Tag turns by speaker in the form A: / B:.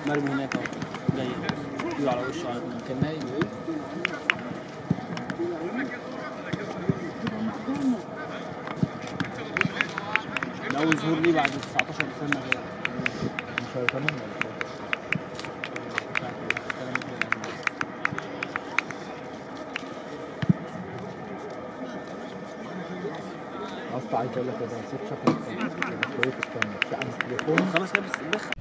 A: مرمي هناك اهو جاي ايده على وشه على طول.
B: كان نايم
A: ده اول ظهور ليه بعد 19 سنه كده
B: مش هيكمل ولا إيه؟
A: الكلام ده.
B: اصلا عايز اقول لك انا نسيت شكلك كويس الثاني شقه التليفون
A: خلاص كده بس بخ